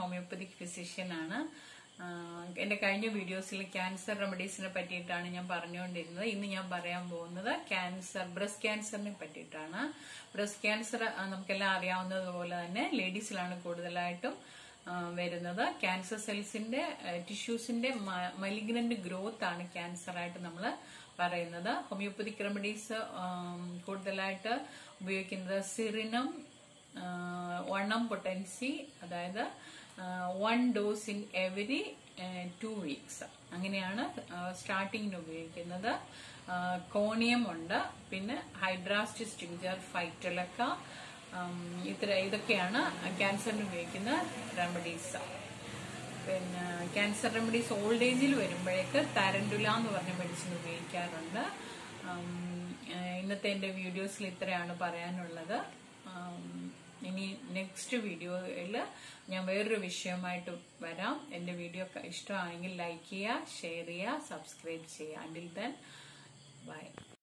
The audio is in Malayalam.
ഹോമിയോപ്പതിക് ഫിസിഷ്യനാണ് ആഹ് എന്റെ കഴിഞ്ഞ വീഡിയോസിൽ ക്യാൻസർ റെമഡീസിനെ പറ്റിയിട്ടാണ് ഞാൻ പറഞ്ഞുകൊണ്ടിരുന്നത് ഇന്ന് ഞാൻ പറയാൻ പോകുന്നത് ക്യാൻസർ ബ്രസ്റ്റ് ക്യാൻസറിനെ പറ്റിയിട്ടാണ് ബ്രസ്റ്റ് ക്യാൻസർ നമുക്കെല്ലാം അറിയാവുന്നതുപോലെ തന്നെ ലേഡീസിലാണ് കൂടുതലായിട്ടും ആഹ് വരുന്നത് ക്യാൻസർ സെൽസിന്റെ ടിഷ്യൂസിന്റെ മലിഗ്നന്റ് ഗ്രോത്ത് ആണ് ക്യാൻസർ ആയിട്ട് നമ്മൾ പറയുന്നത് ഹോമിയോപ്പതിക് റെമഡീസ് കൂടുതലായിട്ട് ഉപയോഗിക്കുന്നത് സിറിനം വണ്ണം പൊട്ടൻസി അതായത് one dose in every two weeks അങ്ങനെയാണ് സ്റ്റാർട്ടിങ്ങിന് ഉപയോഗിക്കുന്നത് കോണിയം ഉണ്ട് പിന്നെ ഹൈഡ്രാസ്റ്റിസ് ടിഞ്ചർ ഫൈറ്റലക്ക ഇത്ര ഇതൊക്കെയാണ് ക്യാൻസറിന് ഉപയോഗിക്കുന്ന റെമഡീസ് പിന്നെ ക്യാൻസർ റെമഡീസ് ഓൾഡ് ഏജിൽ വരുമ്പോഴേക്ക് താരൻഡുല എന്ന് പറഞ്ഞ മെഡിസിൻ ഉപയോഗിക്കാറുണ്ട് ഉം, ഏഹ് ഇന്നത്തെ എൻ്റെ വീഡിയോസിൽ ഇത്രയാണ് പറയാനുള്ളത് ഉം, ഇനി നെക്സ്റ്റ് വീഡിയോയിൽ ഞാൻ വേറൊരു വിഷയമായിട്ട് വരാം എൻ്റെ വീഡിയോ ഇഷ്ടമാണെങ്കിൽ ലൈക്ക് ചെയ്യുക ഷെയർ ചെയ്യുക സബ്സ്ക്രൈബ് ചെയ്യുക അണ്ടിൽ ദെൻ ബൈ